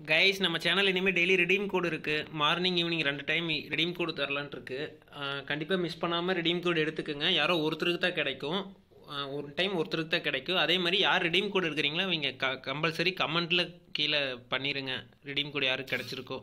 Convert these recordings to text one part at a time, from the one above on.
guys நம்ம channel இனிமேல் daily redeem code இருக்குது மார்னிங் ஈவினிங் ரெண்டு டைம் ரெடீம் கோடு தரலான்ட்டு இருக்கு கண்டிப்பாக மிஸ் பண்ணாமல் ரெடீம் கோடு எடுத்துக்கோங்க யாரோ ஒருத்தருக்கு தான் கிடைக்கும் ஆஹ் ஒரு டைம் ஒருத்தருக்கு தான் கிடைக்கும் அதே மாதிரி யார் ரெடீம் கோடு எடுக்கிறீங்களோ அவங்க க கம்பல்சரி கமெண்ட்டில் கீழே பண்ணிடுங்க ரெடீம் கோடு யாருக்கு கிடச்சிருக்கோ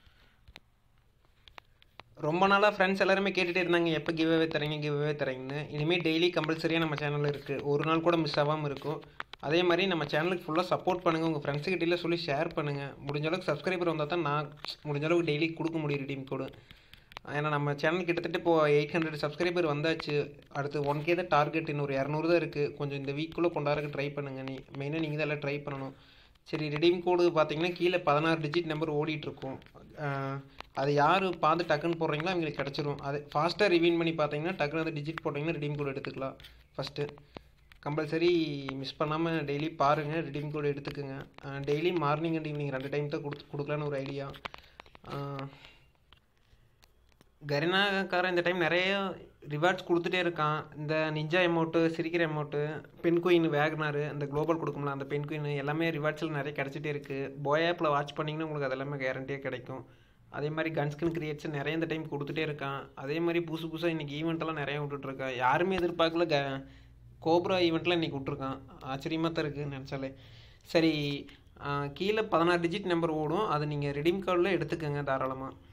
ரொம்ப நாளாக ஃப்ரெண்ட்ஸ் எல்லாருமே கேட்டுகிட்டே இருந்தாங்க எப்போ கிவ்அவே தரீங்க கிவ்அவே தரீங்கன்னு இனிமேல் டெய்லி கம்பல்சரியாக நம்ம சேனலில் இருக்குது ஒரு நாள் கூட மிஸ் ஆகாமல் இருக்கும் அதே மாதிரி நம்ம சேனலுக்கு ஃபுல்லாக சப்போர்ட் பண்ணுங்கள் உங்கள் ஃப்ரெண்ட்ஸுக்கிட்ட சொல்லி ஷேர் பண்ணுங்கள் முடிஞ்ச அளவுக்கு சப்ஸ்கிரைபர் வந்தால் தான் நான் முடிஞ்ச அளவுக்கு டெய்லி கொடுக்க முடியும் டீம் கோடு ஏன்னா நம்ம சேனல் கிட்டத்தட்ட இப்போ எயிட் ஹண்ட்ரட் சப்ஸ்கிரைபர் வந்தாச்சு அடுத்து ஒன் கே தான் டார்கெட் இன்னும் ஒரு இரநூறு தான் இருக்குது கொஞ்சம் இந்த வீக்குள்ளே கொண்டாடுறதுக்கு ட்ரை பண்ணுங்கள் நீ மெயினாக நீங்கள் தான் எல்லாம் ட்ரை பண்ணணும் சரி ரெடீம் கோடு பார்த்தீங்கன்னா கீழே பதினாறு டிஜிட் நம்பர் ஓடிட்டுருக்கும் அது யார் பார்த்து டக்குன்னு போடுறீங்களோ அவங்களுக்கு கிடச்சிரும் அது ஃபாஸ்ட்டாக ரிவீன் பண்ணி பார்த்தீங்கன்னா டக்குன்னு அந்த டிஜிட் போட்டிங்கன்னா ரெடீம் கோடு எடுத்துக்கலாம் ஃபஸ்ட்டு கம்பல்சரி மிஸ் பண்ணாமல் டெய்லி பாருங்கள் ரெடீம் கோடு எடுத்துக்கோங்க டெய்லி மார்னிங் அண்ட் ஈவினிங் ரெண்டு டைம் தான் கொடுத்து கொடுக்கலான்னு ஒரு ஐடியா கரினாக்காரன் இந்த டைம் நிறைய ரிவார்ட்ஸ் கொடுத்துட்டே இருக்கான் இந்த நிஞ்சா எமௌண்ட்டு சிரிக்கிற எமௌண்ட்டு பென் குயின் வேகனாரு அந்த குளோபல் கொடுக்கும்ல அந்த பென் குயின் எல்லாமே ரிவார்ட்ஸில் நிறைய கிடச்சிட்டே இருக்குது போய் ஆப்பில் வாட்ச் பண்ணிங்கன்னா உங்களுக்கு அது எல்லாமே கேரண்டியாக கிடைக்கும் அதே மாதிரி கன்ஸ்கின் கிரியேட்ஸ் நிறைய இந்த டைம் கொடுத்துட்டே இருக்கான் அதே மாதிரி புதுசு புதுசாக இன்றைக்கி ஈவெண்ட்டெல்லாம் நிறைய விட்டுட்ருக்கான் யாருமே எதிர்பார்க்கல க கோப்ரா ஈவெண்ட்லாம் இன்றைக்கி விட்ருக்கான் ஆச்சரியமாக தான் இருக்குதுன்னு நினச்சாலே சரி கீழே பதினாறு டிஜிட் நம்பர் ஓடும் அது நீங்கள் ரெடீம் கார்டில் எடுத்துக்கோங்க தாராளமாக